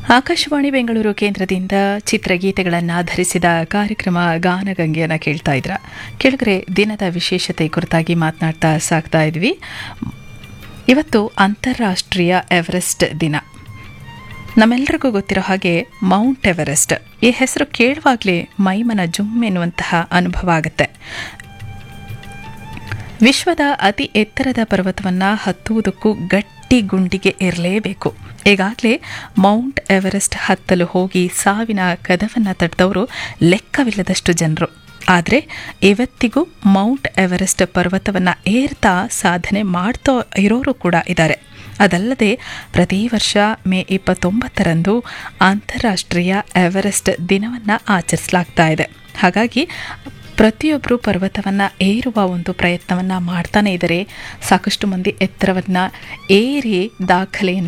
ಆಕಾಶವಾಣಿ ಬೆಂಗಳೂರು ಕೇಂದ್ರದಿಂದ ಚಿತ್ರಗೀತೆಗಳನ್ನು ಆಧರಿಸಿದ ಕಾರ್ಯಕ್ರಮ ಗಾನಗಂಗೆಯನ್ನು ಕೇಳ್ತಾ ಇದ್ರ ಕೆಳಗರೆ ದಿನದ ವಿಶೇಷತೆ ಕುರಿತಾಗಿ ಮಾತನಾಡ್ತಾ ಸಾಕ್ತಾ ಇದ್ವಿ ಇವತ್ತು ಅಂತಾರಾಷ್ಟ್ರೀಯ ಎವರೆಸ್ಟ್ ದಿನ ನಮ್ಮೆಲ್ಲರಿಗೂ ಗೊತ್ತಿರೋ ಹಾಗೆ ಮೌಂಟ್ ಎವರೆಸ್ಟ್ ಈ ಹೆಸರು ಕೇಳುವಾಗಲೇ ಮೈಮನ ಜುಮ್ ಎನ್ನುವಂತಹ ಅನುಭವ ಆಗುತ್ತೆ ವಿಶ್ವದ ಅತಿ ಎತ್ತರದ ಪರ್ವತವನ್ನು ಹತ್ತುವುದಕ್ಕೂ ಗಟ್ಟಿ ಗುಂಡಿಗೆ ಇರಲೇಬೇಕು ಈಗಾಗಲೇ ಮೌಂಟ್ ಎವರೆಸ್ಟ್ ಹತ್ತಲು ಹೋಗಿ ಸಾವಿನ ಕದವನ್ನು ತಡೆದವರು ಲೆಕ್ಕವಿಲ್ಲದಷ್ಟು ಜನರು ಆದರೆ ಇವತ್ತಿಗೂ ಮೌಂಟ್ ಎವರೆಸ್ಟ್ ಪರ್ವತವನ್ನು ಏರ್ತಾ ಸಾಧನೆ ಮಾಡ್ತಾ ಇರೋರು ಕೂಡ ಇದ್ದಾರೆ ಅದಲ್ಲದೆ ಪ್ರತಿ ವರ್ಷ ಮೇ ಇಪ್ಪತ್ತೊಂಬತ್ತರಂದು ಅಂತಾರಾಷ್ಟ್ರೀಯ ಎವರೆಸ್ಟ್ ದಿನವನ್ನು ಆಚರಿಸಲಾಗ್ತಾ ಇದೆ ಹಾಗಾಗಿ ಪ್ರತಿಯೊಬ್ಬರು ಪರ್ವತವನ್ನು ಏರುವ ಒಂದು ಪ್ರಯತ್ನವನ್ನು ಮಾಡ್ತಾನೆ ಇದ್ದಾರೆ ಸಾಕಷ್ಟು ಮಂದಿ ಎತ್ತರವನ್ನು ಏರಿ ದಾಖಲೆಯನ್ನು